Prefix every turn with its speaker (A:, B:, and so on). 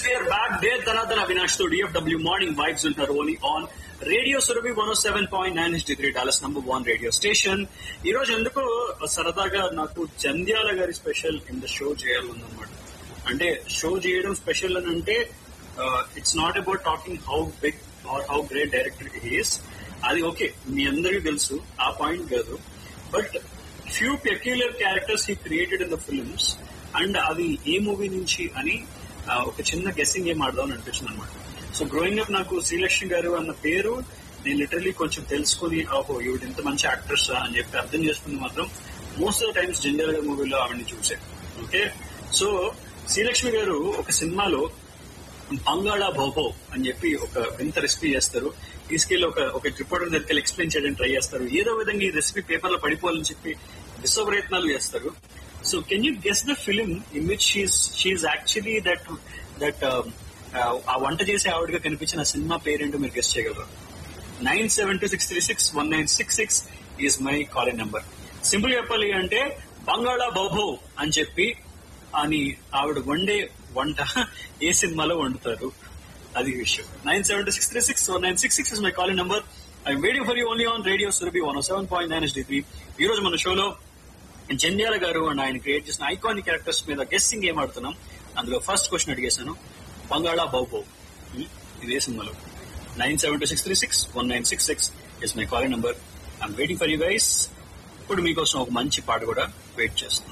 A: we are back the Dhanadhan Avinash తో DFW morning vibes ఉంటారు only on radio Surabhi one seven point nine H degree Dallas number one radio station ఈ రోజు ఎందుకు సరదాగా నాకు జంధ్యాల గారి స్పెషల్ ఇన్ ద షో చేయాలన్నమాట అంటే షో చేయడం స్పెషల్ అని అంటే it's not about talking how big are how great director he's అది ఓకే మీ అందరికీ తెలుసు ఆ పాయింట్ కాదు but few peculiar characters he created in the films and అవి ఏ మూవీ నుంచి అని ఆ, ఒక చిన్న గెస్సింగ్ గేమ్ ఆడదామని అనిపించింది అనమాట సో గ్రోయింగ్ అప్ నాకు శ్రీలక్ష్మి గారు అన్న పేరు నేను లిటరలీ కొంచెం తెలుసుకుని ఓహో ఈవిడ ఇంత మంచి యాక్ట్రెస్ అని చెప్పి అర్థం చేసుకుంది మాత్రం మోస్ట్ ఆఫ్ ద టైమ్స్ జంజల్ గారి మూవీలో ఆవిడని చూసాను ఓకే సో శ్రీలక్ష్మి గారు ఒక సినిమాలో బంగాళా భోభో అని చెప్పి ఒక వింత రెసిపీ చేస్తారు తీసుకెళ్లి ఒక ఒక రిపోర్టర్ దగ్గరికి ఎక్స్ప్లెయిన్ చేయడానికి ట్రై చేస్తారు ఏదో విధంగా ఈ రెసిపీ పేపర్ లో పడిపోవాలని చెప్పి విశ్వ ప్రయత్నాలు చేస్తారు so can you guess the film in which she she actually that that ఆ వంట చేసే ఆవిడగా కనిపించిన సినిమా పేరేంటో మీరు గెస్ట్ చేయగలరు nine seven two six three six one nine six six is my calling number simple చెప్పాలి అంటే బంగాళా బౌభో అని చెప్పి అని ఆవిడ వండే వంట ఏ సినిమాలో వండుతారు అది విషయం nine seven two six three six one nine six six is my calling number I waiting for you only on radio Surabhi one seven point nine S degree ఈ రోజు మన షోలో జంధ్యాల గారు అండ్ ఆయన క్రియేట్ చేసిన ఐకానిక్ క్యారెక్టర్స్ మీద guessing ఏం ఆడుతున్నాం అందులో ఫస్ట్ క్వశ్చన్ అడిగేశాను బంగాళా బౌబో ఇదే సినిమాలో nine seven two six three six one nine six six is my calling number I'm waiting for you guys ఇప్పుడు మీకోసం ఒక మంచి పాట కూడా వెయిట్ చేస్తున్నాను